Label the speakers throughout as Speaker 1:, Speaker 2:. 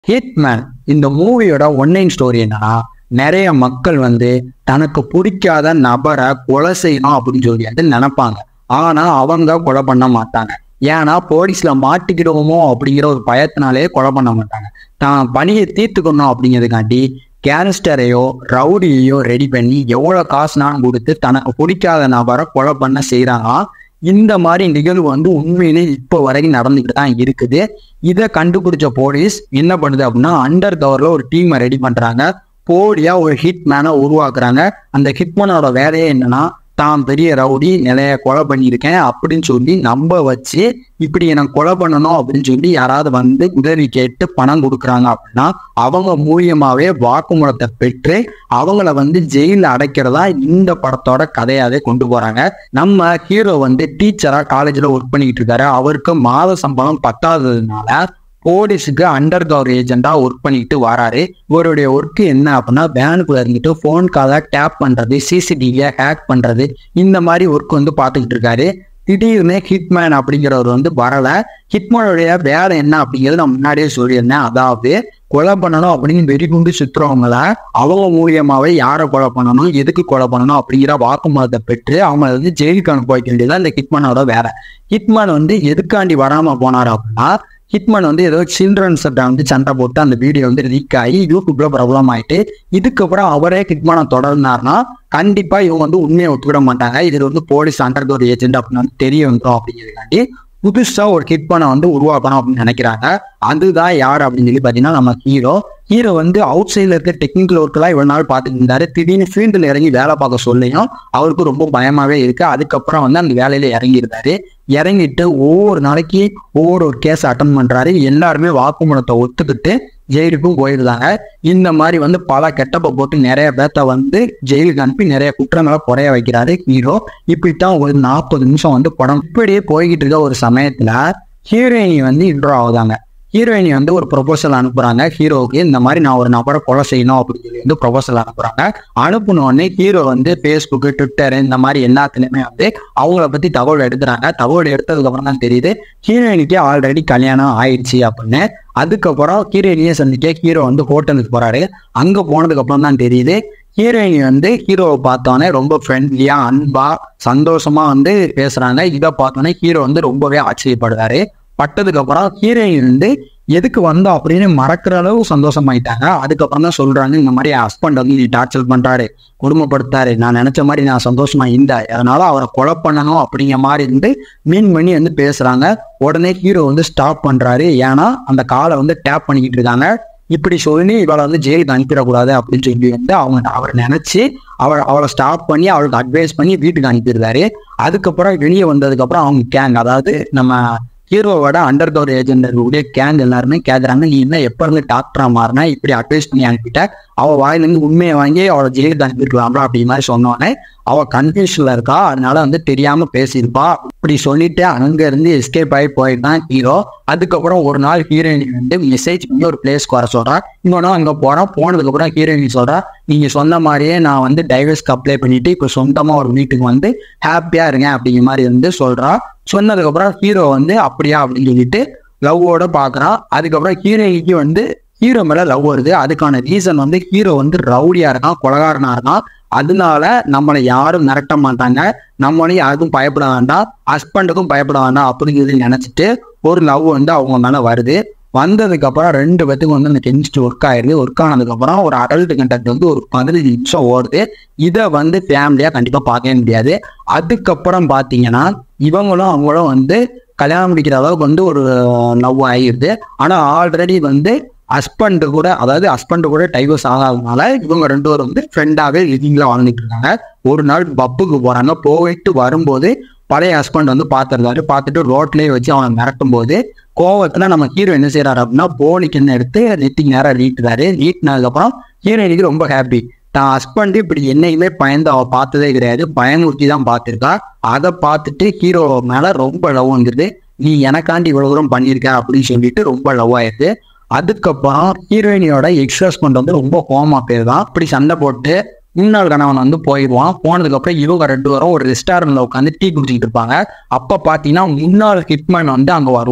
Speaker 1: Hitman இந்த மூவியோட one line story என்னன்னா நிறைய மக்கள் வந்து தனக்கு பிடிக்காத நபரை கொலை செய்யணும் அப்படின்னு சொல்லி வந்து நினைப்பாங்க ஆனா அவங்க கொலை பண்ண மாட்டாங்க ஏன்னா போலீஸ்ல மாட்டிக்கிடுவோமோ அப்படிங்கிற ஒரு பயத்தினாலே கொலை பண்ண மாட்டாங்க தான் பணியை தீர்த்துக்கணும் அப்படிங்கிறதுக்காண்டி கேனிஸ்டரையோ ரவுடியையோ ரெடி பண்ணி எவ்வளோ காசுனாலும் கொடுத்து தனக்கு பிடிக்காத நபரை கொலை பண்ண செய்கிறாங்க இந்த மாதிரி நிகழ்வு வந்து உண்மையிலே இப்போ வரைக்கும் நடந்துக்கிட்டு தான் இருக்குது இதை கண்டுபிடிச்ச போலீஸ் என்ன பண்ணுது அப்படின்னா அண்டர் கவர்ல ஒரு டீமை ரெடி பண்றாங்க போலியா ஒரு ஹிட் மேனை உருவாக்குறாங்க அந்த ஹிட்மேனோட வேலையே என்னன்னா தான் பெரிய ரவுடி நிறைய கொலை பண்ணியிருக்கேன் அப்படின்னு சொல்லி நம்ப வச்சு இப்படி எனக்கு கொலை பண்ணணும் அப்படின்னு சொல்லி யாராவது வந்து உதவி கேட்டு பணம் கொடுக்குறாங்க அப்படின்னா அவங்க மூலியமாவே வாக்குமூலத்தை பெற்று அவங்கள வந்து ஜெயில அடைக்கிறதா இந்த படத்தோட கதையாவே கொண்டு போறாங்க நம்ம ஹீரோ வந்து டீச்சரா காலேஜ்ல ஒர்க் பண்ணிக்கிட்டு இருக்காரு அவருக்கு மாத சம்பளம் பத்தாததுனால போலீஸுக்கு அண்டர் கவர் ஏஜெண்டா ஒர்க் பண்ணிட்டு வராரு இவருடைய ஒர்க் என்ன அப்படின்னா வேனுக்குள்ள இருந்துட்டு ஃபோன் காலை டேப் பண்றது சிசிடிவியை ஹேக் பண்றது இந்த மாதிரி ஒர்க் வந்து பார்த்துக்கிட்டு இருக்காரு திடீர்னு ஹிட்மேன் அப்படிங்கிறவர் வந்து வரல ஹிட்மேனுடைய வேலை என்ன அப்படிங்கிறது நான் முன்னாடியே சொல்லியிருந்தேன் அதாவது கொலை பண்ணணும் அப்படின்னு வெறிகுண்டு சுத்துறவங்கள அவங்க மூலியமாவே யாரை கொலை பண்ணணும் எதுக்கு கொலை பண்ணணும் அப்படிங்கிற வாக்குமூலத்தை பெற்று அவங்க வந்து ஜெயிலுக்கு அனுப்ப வைக்க வேண்டியது இந்த ஹிட்மேனோட வேலை ஹிட்மேன் வந்து எதுக்காண்டி வராம போனார் அப்படின்னா ஹிட்மேன் வந்து ஏதோ சில்ட்ரன்ஸ் வந்து சண்டை போட்டு அந்த வீடியோ வந்து லீக் ஆகி யூடியூப்ல ப்ராப்ளம் ஆயிட்டு இதுக்கப்புறம் அவரே ஹிட்மேனை தொடர்ந்தாருன்னா கண்டிப்பா இவங்க வந்து உண்மையை ஒத்துக்கிட மாட்டாங்க இது வந்து போலீஸ் அண்டர் ஒரு ஏஜென்ட் அப்படின்னு வந்து தெரிய வந்துடும் அப்படிங்கிறதுக்காண்டி புதுசா ஒரு ஹிட்மேனை வந்து உருவாக்கணும் அப்படின்னு நினைக்கிறாங்க அதுதான் யார் அப்படின்னு சொல்லி பார்த்தீங்கன்னா நம்ம ஹீரோ ஹீரோ வந்து அவுட் சைடில் இருக்க டெக்னிக்கல் ஒர்க்கெல்லாம் இவ்வளவு நாள் பார்த்துட்டு இருந்தாரு திடீர்னு ஃபீல்டில் இறங்கி வேலை பார்க்க சொல்லியும் அவருக்கு ரொம்ப பயமாவே இருக்கு அதுக்கப்புறம் வந்து அந்த வேலையில இறங்கியிருந்தாரு இறங்கிட்டு ஒவ்வொரு நாளைக்கு ஒவ்வொரு ஒரு கேஸ் அட்டன் பண்றாரு எல்லாருமே வாக்குமூலத்தை ஒத்துக்கிட்டு ஜெயிலுக்கும் போயிருந்தாங்க இந்த மாதிரி வந்து பல கெட்டப்ப போட்டு நிறைய பேர்த்த வந்து ஜெயிலுக்கு அனுப்பி நிறைய குற்றங்களை குறைய வைக்கிறாரு ஹீரோ இப்படித்தான் ஒரு நாற்பது நிமிஷம் வந்து படம் இப்படியே போய்கிட்டு இருக்க ஒரு சமயத்துல ஹீரோயினி வந்து இன்ட்ரோ ஆகுதாங்க ஹீரோயினி வந்து ஒரு ப்ரொபோசல் அனுப்புறாங்க ஹீரோவுக்கு இந்த மாதிரி நான் ஒரு நபரை கொலை செய்யணும் அப்படின்னு சொல்லி வந்து ப்ரொபோசல் அனுப்புறாங்க அனுப்புன உடனே ஹீரோ வந்து ஃபேஸ்புக்கு ட்விட்டர் இந்த மாதிரி எல்லாத்துலயுமே வந்து அவங்கள பத்தி தகவல் எடுத்துறாங்க தகவல் எடுத்ததுக்கு அப்புறம் தான் தெரியுது ஹீரோயினிக்கு ஆல்ரெடி கல்யாணம் ஆயிடுச்சு அப்படின்னு அதுக்கப்புறம் ஹீரோயினியை சந்திக்க ஹீரோ வந்து ஹோட்டலுக்கு போறாரு அங்க போனதுக்கு அப்புறம் தான் தெரியுது ஹீரோயினி வந்து ஹீரோவை பார்த்தோன்னே ரொம்ப ஃப்ரெண்ட்லியா அன்பா சந்தோஷமா வந்து பேசுறாங்க இதை பார்த்தோன்னே ஹீரோ வந்து ரொம்பவே ஆச்சரியப்படுறாரு பட்டதுக்கு அப்புறம் ஹீரோயின் வந்து எதுக்கு வந்தோம் அப்படின்னு மறக்கிற அளவு சந்தோஷமாயிட்டாங்க அதுக்கப்புறம் தான் சொல்றாங்க இந்த மாதிரி என் ஹஸ்பண்ட் வந்து நீ டார்ச்சர் பண்றாரு குடும்பப்படுத்தாரு நான் நினைச்ச மாதிரி நான் சந்தோஷமா இருந்தேன் அதனால அவரை கொலை பண்ணணும் அப்படிங்கிற மாதிரி இருந்து மீன் பண்ணி வந்து பேசுறாங்க உடனே ஹீரோ வந்து ஸ்டாப் பண்றாரு ஏன்னா அந்த காலை வந்து டேப் பண்ணிக்கிட்டு இருக்காங்க இப்படி சொல்லி இவளை வந்து ஜெயிலுக்கு அனுப்பிடக்கூடாது அப்படின்னு சொல்லி வந்து அவங்க அவர் நினைச்சு அவளை அவளை ஸ்டாப் பண்ணி அவளுக்கு அட்வைஸ் பண்ணி வீட்டுக்கு அனுப்பிடுறாரு அதுக்கப்புறம் வெளியே வந்ததுக்கப்புறம் அவங்க கேங் அதாவது நம்ம ஹீரோவோட அண்டர் கவர் ஏஜென்ட் கேங் எல்லாருமே கேட்குறாங்க நீ என்ன எப்ப இருந்து டாக்டரா மாறினா இப்படி அட்வைஸ் பண்ணி அனுப்பிட்ட அவ வாயிலிருந்து உண்மையை வாங்கி அவளை ஜெயிலுக்கு அனுப்பிருக்கலாம்ல அப்படி மாதிரி சொன்னோடனே அவ கன்ஃபியூஷன்ல இருக்கா அதனால வந்து தெரியாம பேசியிருப்பா இப்படி சொல்லிட்டு அங்க இருந்து எஸ்கேப் ஆகி போயிட்டான் ஹீரோ அதுக்கப்புறம் ஒரு நாள் ஹீரோயினி வந்து மெசேஜ் பண்ணி ஒரு பிளேஸ்க்கு வர சொல்றா இன்னொன்னு அங்க போறான் போனதுக்கு அப்புறம் ஹீரோயினி சொல்றா நீங்க சொன்ன மாதிரியே நான் வந்து டைவர்ஸ்க்கு அப்ளை பண்ணிட்டு இப்போ சொந்தமா ஒரு வீட்டுக்கு வந்து ஹாப்பியா இருங்க அப்படிங்கிற மாதிரி வந்து சொல்றா சொன்னதுக்கு அப்புறம் ஹீரோ வந்து அப்படியா அப்படின்னு சொல்லிட்டு லவ்வோட பாக்குறான் அதுக்கப்புறம் ஹீரோயினிக்கு வந்து ஹீரோ மேல லவ் வருது அதுக்கான ரீசன் வந்து ஹீரோ வந்து ரவுடியா இருக்கான் கொலகாரனா இருக்கான் அதனால நம்மளை யாரும் மிரட்ட மாட்டாங்க நம்மளையும் யாருக்கும் பயப்பட வேண்டாம் ஹஸ்பண்டுக்கும் பயப்பட வேண்டாம் அப்படிங்கிறது நினைச்சிட்டு ஒரு லவ் வந்து அவங்க மேல வருது வந்ததுக்கு அப்புறம் ரெண்டு பேத்துக்கும் வந்து அந்த கெமிஸ்ட்ரி ஒர்க் ஆயிருது ஒர்க் ஆனதுக்கு அப்புறம் ஒரு அடல்ட் கண்டக்ட் வந்து ஒரு பதினஞ்சு நிமிஷம் ஓடுது இதை வந்து ஃபேமிலியா கண்டிப்பா பார்க்கவே முடியாது அதுக்கப்புறம் பாத்தீங்கன்னா இவங்களும் அவங்களும் வந்து கல்யாணம் முடிக்கிற அளவுக்கு வந்து ஒரு லவ் ஆகிடுது ஆனா ஆல்ரெடி வந்து ஹஸ்பண்டு கூட அதாவது ஹஸ்பண்டு கூட டைவர்ஸ் ஆகாதனால இவங்க ரெண்டு பேரும் வந்து ஃப்ரெண்டாவே லிவிங்ல வாழ்ந்துட்டு இருக்காங்க ஒரு நாள் பப்புக்கு போறாங்க போயிட்டு வரும்போது பழைய ஹஸ்பண்ட் வந்து பார்த்துருந்தாரு பார்த்துட்டு ரோட்லயே வச்சு அவனை மிரட்டும் போது கோவத்துல நம்ம ஹீரோ என்ன செய்யறாரு அப்படின்னா போனிக்கு என்ன எடுத்து நெத்திக்கு நேரம் நீட்டுறாரு நீட்டினதுக்கப்புறம் ஹீரோயினுக்கு ரொம்ப ஹாப்பி தான் ஹஸ்பண்ட் இப்படி என்னையுமே பயந்து அவ பார்த்ததே கிடையாது பயமுறுத்தி தான் பார்த்துருக்கா அதை பார்த்துட்டு ஹீரோ மேல ரொம்ப லவ் வந்துருது நீ எனக்காண்டி இவ்வளவு தூரம் பண்ணியிருக்க அப்படின்னு சொல்லிட்டு ரொம்ப லவ் ஆயிடுது அதுக்கப்புறம் ஹீரோயினியோட எக்ஸ் ஹஸ்பண்ட் வந்து ரொம்ப கோமா பேர் தான் இப்படி சண்டை போட்டு முன்னாள் கணவன் வந்து போயிடுவான் போனதுக்கு அப்புறம் இவங்க ரெண்டு பேரும் ஒரு ரெஸ்டாரண்ட்ல உட்காந்து டீ குடிச்சிட்டு இருப்பாங்க அப்ப பாத்தீங்கன்னா முன்னாள் ஹிட்மேன் வந்து அங்க வருவான்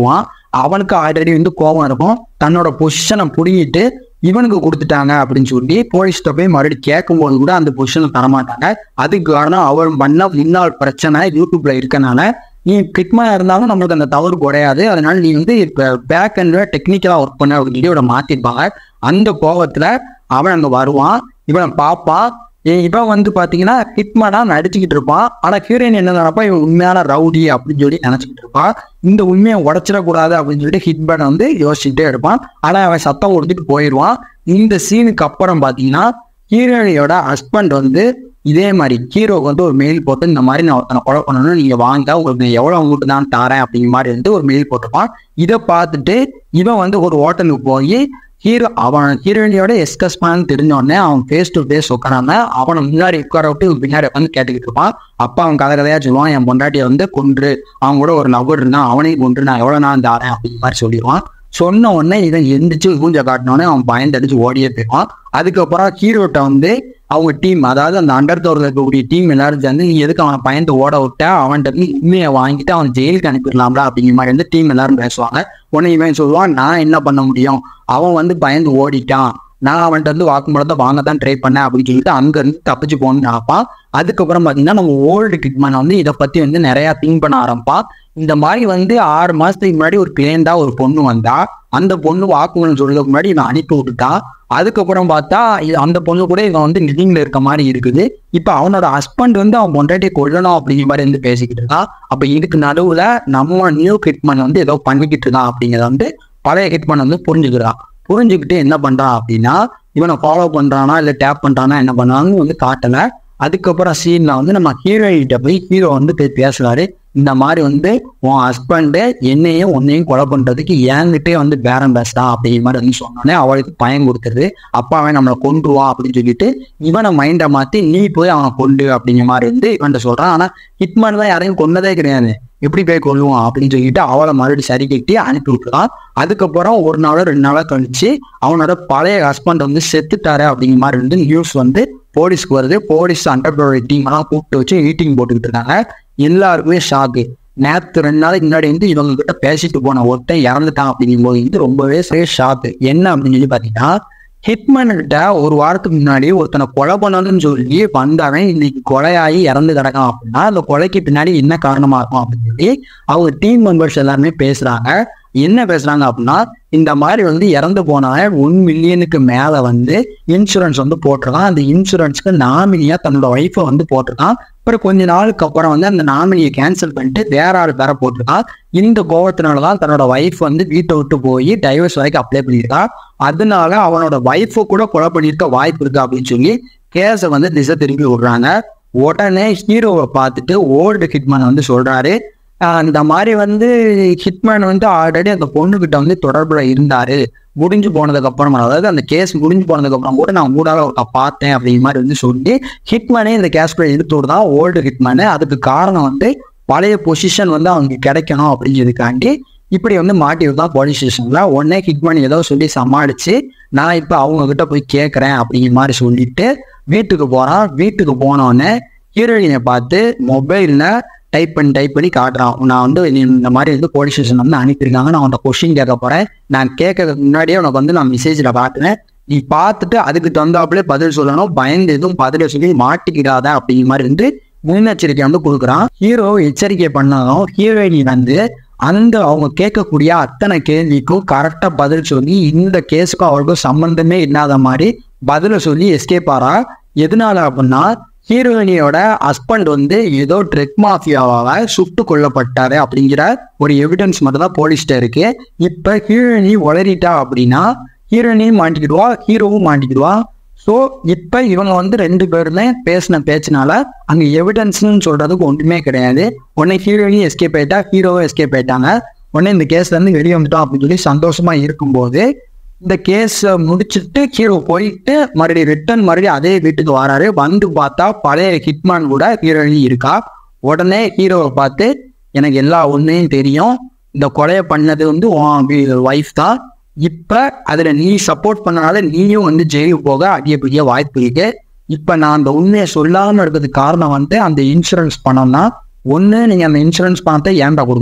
Speaker 1: அவனுக்கு ஆல்ரெடி வந்து கோபம் இருக்கும் தன்னோட பொசிஷனை புடிங்கிட்டு இவனுக்கு கொடுத்துட்டாங்க அப்படின்னு சொல்லி போலீஸ்கிட்ட போய் மறுபடியும் கேட்கும்போது கூட அந்த பொசிஷனை தரமாட்டாங்க அதுக்கு காரணம் அவர் பண்ண முன்னாள் பிரச்சனை யூடியூப்ல இருக்கனால நீ கிட்மா இருந்தாலும் நம்மளுக்கு அந்த தவறு குறையாது அதனால நீ வந்து இப்போ பேக் அண்ட் டெக்னிக்கலா ஒர்க் பண்ண அப்படின்னு சொல்லி இவனை மாத்திருப்பாங்க அந்த கோபத்துல அவன் அங்க வருவான் இவனை பார்ப்பான் ஏ- இவன் வந்து பாத்தீங்கன்னா ஹிட்மேனா நடிச்சுக்கிட்டு இருப்பான் ஆனா ஹீரோயின் என்ன நினைப்பா இவன் உண்மையான ரவுடி அப்படின்னு சொல்லி நினைச்சுக்கிட்டு இருப்பான் இந்த உண்மையை உடைச்சிடக்கூடாது அப்படின்னு சொல்லிட்டு ஹிட்மேன் வந்து யோசிச்சுட்டே இருப்பான் ஆனா அவன் சத்தம் கொடுத்துட்டு போயிடுவான் இந்த சீனுக்கு அப்புறம் பாத்தீங்கன்னா ஹீரோயினியோட ஹஸ்பண்ட் வந்து இதே மாதிரி ஹீரோக்கு வந்து ஒரு மெயில் போட்டு இந்த மாதிரி நான் ஒருத்தனை கொலை பண்ணணும் நீங்க வாங்க உங்களுக்கு எவ்வளவு உங்களுக்கு தான் தரேன் அப்படிங்கிற மாதிரி வந்து ஒரு மெயில் போட்டிருப்பான் இதை பார்த்துட்டு இவன் வந்து ஒரு ஹோட்டலுக்கு போய் ஹீரோ அவன் ஹீரோயினியோட எஸ்கஸ் பண்ணு தெரிஞ்ச உடனே அவன் ஃபேஸ் டு ஃபேஸ் உட்காராம அவனை முன்னாடி உட்கார விட்டு இவன் பின்னாடி உட்காந்து கேட்டுக்கிட்டு இருப்பான் அப்பா அவன் கதை கதையா சொல்லுவான் என் பொண்டாட்டியை வந்து கொன்று அவன் கூட ஒரு லவர் இருந்தான் அவனையும் கொன்று நான் எவ்வளவு நான் தாரேன் அப்படிங்கிற மாதிரி சொல்லிடுவான் சொன்ன உடனே இவன் எந்திரிச்சு மூஞ்ச காட்டினோடனே அவன் பயந்தடிச்சு ஓடியே போயிடுவான் அதுக்கப்புறம் ஹீரோட்ட வந்து அவங்க டீம் அதாவது அந்த அண்டர் தோரில் இருக்கக்கூடிய டீம் எல்லாரும் சேர்ந்து நீ எதுக்கு அவனை பயந்து ஓட விட்ட அவன்கிட்ட இருந்து உண்மையை வாங்கிட்டு அவன் ஜெயிலுக்கு அனுப்பிடலாம்ல அப்படிங்கிற மாதிரி வந்து டீம் எல்லாரும் பேசுவாங்க உடனே இவன் சொல்லுவான் நான் என்ன பண்ண முடியும் அவன் வந்து பயந்து ஓடிட்டான் நான் அவன்கிட்ட இருந்து வாக்குமூலத்தை வாங்க தான் ட்ரை பண்ணேன் அப்படின்னு சொல்லிட்டு அங்க இருந்து தப்பிச்சு போகணும்னு நினைப்பான் அதுக்கப்புறம் பாத்தீங்கன்னா நம்ம ஓல்டு கிட்மேன் வந்து இதை பத்தி வந்து நிறைய திங்க் பண்ண ஆரம்பிப்பான் இந்த மாதிரி வந்து ஆறு மாசத்துக்கு முன்னாடி ஒரு கிளேண்டா ஒரு பொண்ணு வந்தா அந்த பொண்ணு வாக்குமூலம் சொல்றதுக்கு முன்னாடி இவன் அனுப்பி விட்டுட்டா அதுக்கப்புறம் பார்த்தா இது அந்த பொண்ணு கூட இவன் வந்து லிவிங்ல இருக்க மாதிரி இருக்குது இப்ப அவனோட ஹஸ்பண்ட் வந்து அவன் பொண்டாட்டியை கொல்லணும் அப்படிங்கிற மாதிரி வந்து பேசிக்கிட்டு இருக்கான் அப்ப இதுக்கு நடுவுல நம்ம நியூ ஹிட்மன் வந்து ஏதோ பண்ணிக்கிட்டு இருக்கான் அப்படிங்கிறத வந்து பழைய ஹிட்மன் வந்து புரிஞ்சுக்கிறான் புரிஞ்சுக்கிட்டு என்ன பண்றான் அப்படின்னா இவனை ஃபாலோ பண்றானா இல்ல டேப் பண்றானா என்ன பண்ணான்னு வந்து காட்டல அதுக்கப்புறம் சீன்ல வந்து நம்ம ஹீரோயிட்ட போய் ஹீரோ வந்து போய் பேசுறாரு இந்த மாதிரி வந்து உன் ஹஸ்பண்டு என்னையும் உன்னையும் கொலை பண்றதுக்கு என்கிட்டே வந்து பேரம் பேசுறான் அப்படிங்கிற மாதிரி வந்து சொன்னோடனே அவளுக்கு பயம் கொடுத்துருது அப்பா அவன் நம்மளை கொண்டுருவான் அப்படின்னு சொல்லிட்டு இவனை மைண்டை மாத்தி நீ போய் அவனை கொண்டு அப்படிங்கிற மாதிரி வந்து இவன்ட்ட சொல்றான் ஆனா ஹிட்மேன் தான் யாரையும் கொன்னதே கிடையாது எப்படி போய் கொள்ளுவான் அப்படின்னு சொல்லிட்டு அவளை மறுபடியும் சரி கட்டி அனுப்பி விட்டுறான் அதுக்கப்புறம் ஒரு நாளோ ரெண்டு நாளோ கழிச்சு அவனோட பழைய ஹஸ்பண்ட் வந்து செத்துட்டாரு அப்படிங்கிற மாதிரி வந்து நியூஸ் வந்து போலீஸ்க்கு வருது போலீஸ் அண்டர் டீம் எல்லாம் கூப்பிட்டு வச்சு மீட்டிங் போட்டுக்கிட்டு இருக்காங்க எல்லாருக்குமே ஷாக்கு நேற்று ரெண்டு நாளைக்கு முன்னாடி வந்து இவங்க கிட்ட பேசிட்டு போன ஒருத்தன் இறந்துட்டான் அப்படிங்கும்போது இது ரொம்பவே ஷாக்கு என்ன அப்படின்னு சொல்லி பாத்தீங்கன்னா ஹிட்மேன் கிட்ட ஒரு வாரத்துக்கு முன்னாடி ஒருத்தனை கொலை பண்ணணும்னு சொல்லி வந்தவன் இன்னைக்கு கொலையாகி இறந்து கிடக்கான் அப்படின்னா அந்த கொலைக்கு பின்னாடி என்ன காரணமா இருக்கும் அப்படின்னு சொல்லி அவங்க டீம் மெம்பர்ஸ் எல்லாருமே பேசுறாங்க என்ன பேசுறாங்க அப்படின்னா இந்த மாதிரி வந்து இறந்து போனவன் ஒன் மில்லியனுக்கு மேல வந்து இன்சூரன்ஸ் வந்து போட்டிருக்கான் அந்த இன்சூரன்ஸ்க்கு நாமினியா தன்னோட ஒய்ஃபை வந்து போட்டிருக்கான் அப்புறம் கொஞ்ச நாளுக்கு அப்புறம் வந்து அந்த நாமினியை கேன்சல் பண்ணிட்டு வேற ஆள் வேற போட்டிருக்கான் இந்த கோவத்தினால தான் தன்னோட ஒய்ஃப் வந்து வீட்டை விட்டு போய் டைவர்ஸ் வரைக்கும் அப்ளை பண்ணியிருக்கா அதனால அவனோட ஒய்ஃபை கூட கொலை பண்ணியிருக்க வாய்ப்பு இருக்கு அப்படின்னு சொல்லி கேஸை வந்து திசை திருப்பி விடுறாங்க உடனே ஹீரோவை பார்த்துட்டு ஓல்டு ஹிட்மேன் வந்து சொல்றாரு ஆஹ் இந்த மாதிரி வந்து ஹிட்மேன் வந்து ஆல்ரெடி அந்த பொண்ணுகிட்ட வந்து தொடர்புல இருந்தாரு முடிஞ்சு போனதுக்கு அப்புறம் அதாவது அந்த கேஸ் முடிஞ்சு போனதுக்கு அப்புறம் கூட நான் ஊடாக ஒருக்கா பார்த்தேன் அப்படிங்கிற மாதிரி வந்து சொல்லி ஹிட்மேனே இந்த கேஸ்குள்ள இழுத்து தான் ஓல்டு ஹிட்மேனு அதுக்கு காரணம் வந்து பழைய பொசிஷன் வந்து அவங்களுக்கு கிடைக்கணும் அப்படிங்கிறதுக்காண்டி இப்படி வந்து மாட்டி விட்டான் போலீஸ் ஸ்டேஷன்ல உடனே ஹிட்மேன் ஏதோ சொல்லி சமாளிச்சு நான் இப்போ அவங்க கிட்ட போய் கேட்குறேன் அப்படிங்கிற மாதிரி சொல்லிட்டு வீட்டுக்கு போறான் வீட்டுக்கு போனோடனே ஹீரோயினை பார்த்து மொபைல்ல டைப் பண்ணி டைப் பண்ணி காட்டுறான் நான் வந்து நீ இந்த மாதிரி வந்து போலீஸ் ஸ்டேஷன் வந்து அனுப்பியிருக்காங்க நான் உன்ட்ட கொஸ்டின் கேட்க போறேன் நான் கேட்கறதுக்கு முன்னாடியே உனக்கு வந்து நான் மெசேஜில் பார்த்துனேன் நீ பார்த்துட்டு அதுக்கு தந்தாப்புல பதில் சொல்லணும் பயந்து எதுவும் பதில சொல்லி மாட்டிக்கிடாத அப்படிங்கிற மாதிரி வந்து முன்னெச்சரிக்கை வந்து கொடுக்குறான் ஹீரோ எச்சரிக்கை பண்ணாலும் ஹீரோயினி வந்து அந்த அவங்க கேட்கக்கூடிய அத்தனை கேள்விக்கும் கரெக்டாக பதில் சொல்லி இந்த கேஸுக்கும் அவருக்கும் சம்பந்தமே இல்லாத மாதிரி பதில சொல்லி எஸ்கேப் ஆறா எதனால அப்படின்னா ஹீரோயினியோட ஹஸ்பண்ட் வந்து ஏதோ ட்ரெக் மாஃபியாவால சுட்டு கொல்லப்பட்டாரு அப்படிங்கிற ஒரு எவிடன்ஸ் மட்டும் தான் போலீஸ்ட இருக்கு இப்ப ஹீரோயினி உளறிட்டா அப்படின்னா ஹீரோயினியும் மாட்டிக்கிடுவா ஹீரோவும் மாட்டிக்கிடுவா ஸோ இப்போ இவங்க வந்து ரெண்டு பேருமே பேசின பேச்சினால அங்கே எவிடன்ஸ்னு சொல்றதுக்கு ஒன்றுமே கிடையாது உடனே ஹீரோயினும் எஸ்கேப் ஆயிட்டா ஹீரோவும் எஸ்கேப் ஆயிட்டாங்க உடனே இந்த கேஸ்ல இருந்து வெளியே வந்துட்டோம் அப்படின்னு சொல்லி சந்தோஷமா இருக்கும்போது இந்த கேஸ் முடிச்சுட்டு ஹீரோ போயிட்டு மறுபடியும் ரிட்டர்ன் மறுபடியும் அதே வீட்டுக்கு வராரு வந்து பார்த்தா பழைய ஹிட்மேன் கூட ஹீரோயின் இருக்கா உடனே ஹீரோவை பார்த்து எனக்கு எல்லா உண்மையும் தெரியும் இந்த கொலையை பண்ணது வந்து ஒய்ஃப் தான் இப்ப அதுல நீ சப்போர்ட் பண்ணனால நீயும் வந்து ஜெயிலுக்கு போக அதிகப்படிய வாய்ப்பு இருக்கு இப்ப நான் அந்த உண்மையை சொல்லாம இருக்கிறதுக்கு காரணம் வந்து அந்த இன்சூரன்ஸ் பணம் தான் ஒண்ணு நீங்க அந்த இன்சூரன்ஸ் பணத்தை ஏன்டா கொடுங்க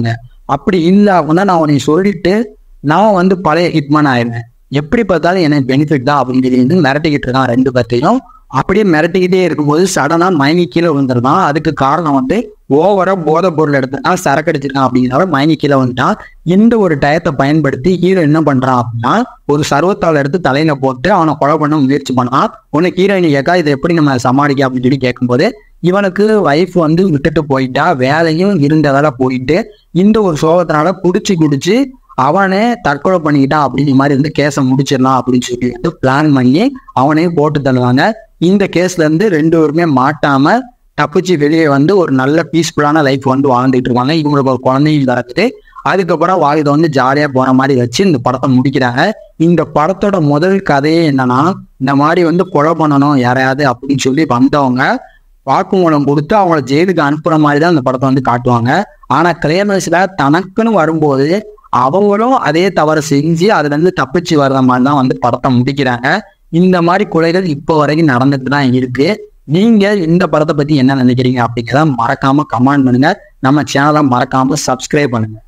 Speaker 1: அப்படி இல்லை அப்படின்னா நான் உன்னை சொல்லிட்டு நான் வந்து பழைய ஹிட்மேன் ஆயிடுவேன் எப்படி பார்த்தாலும் எனக்கு பெனிஃபிட் தான் அப்படிங்கிறது வந்து மிரட்டிக்கிட்டு இருக்கான் ரெண்டு பேர்த்தையும் அப்படியே மிரட்டிக்கிட்டே இருக்கும்போது சடனா மயங்கி கீழே விழுந்துருந்தான் அதுக்கு காரணம் வந்து ஓவரா போதை பொருள் எடுத்துருக்கான் சரக்கு அடிச்சிருக்கான் அப்படிங்கிறத மயங்கி கீழே வந்துட்டான் இந்த ஒரு டயத்தை பயன்படுத்தி ஹீரோ என்ன பண்றான் அப்படின்னா ஒரு சர்வத்தாள் எடுத்து தலையில போட்டு அவனை கொலை பண்ண முயற்சி பண்ணான் உனக்கு ஹீரோயின் கேட்கா இதை எப்படி நம்ம சமாளிக்க அப்படின்னு சொல்லி கேட்கும்போது இவனுக்கு ஒய்ஃப் வந்து விட்டுட்டு போயிட்டா வேலையும் இருந்ததால போயிட்டு இந்த ஒரு சோகத்தினால குடிச்சு குடிச்சு அவனே தற்கொலை பண்ணிக்கிட்டான் அப்படிங்கிற மாதிரி வந்து கேஸை முடிச்சிடலாம் அப்படின்னு சொல்லி வந்து பிளான் பண்ணி அவனையும் போட்டு தள்ளுவாங்க இந்த கேஸ்ல இருந்து ரெண்டு பேருமே மாட்டாம தப்பிச்சு வெளியே வந்து ஒரு நல்ல பீஸ்ஃபுல்லான லைஃப் வந்து வாழ்ந்துட்டு இருக்காங்க இவங்களுக்கு ஒரு குழந்தையும் தரத்துட்டு அதுக்கப்புறம் வாழ்க்கை வந்து ஜாலியா போற மாதிரி வச்சு இந்த படத்தை முடிக்கிறாங்க இந்த படத்தோட முதல் கதையே என்னன்னா இந்த மாதிரி வந்து கொலை பண்ணணும் யாரையாவது அப்படின்னு சொல்லி வந்தவங்க வாக்குமூலம் கொடுத்து அவங்கள ஜெயிலுக்கு அனுப்புற மாதிரி தான் இந்த படத்தை வந்து காட்டுவாங்க ஆனா கிளைமேக்ஸ்ல தனக்குன்னு வரும்போது அவங்களும் அதே தவறு செஞ்சு அதுல இருந்து தப்பிச்சு வர்ற மாதிரி தான் வந்து படத்தை முடிக்கிறாங்க இந்த மாதிரி கொலைகள் இப்போ வரைக்கும் நடந்துட்டு தான் இருக்கு நீங்க இந்த படத்தை பத்தி என்ன நினைக்கிறீங்க அப்படிங்கிறத மறக்காம கமெண்ட் பண்ணுங்க நம்ம சேனலை மறக்காம சப்ஸ்கிரைப் பண்ணுங்க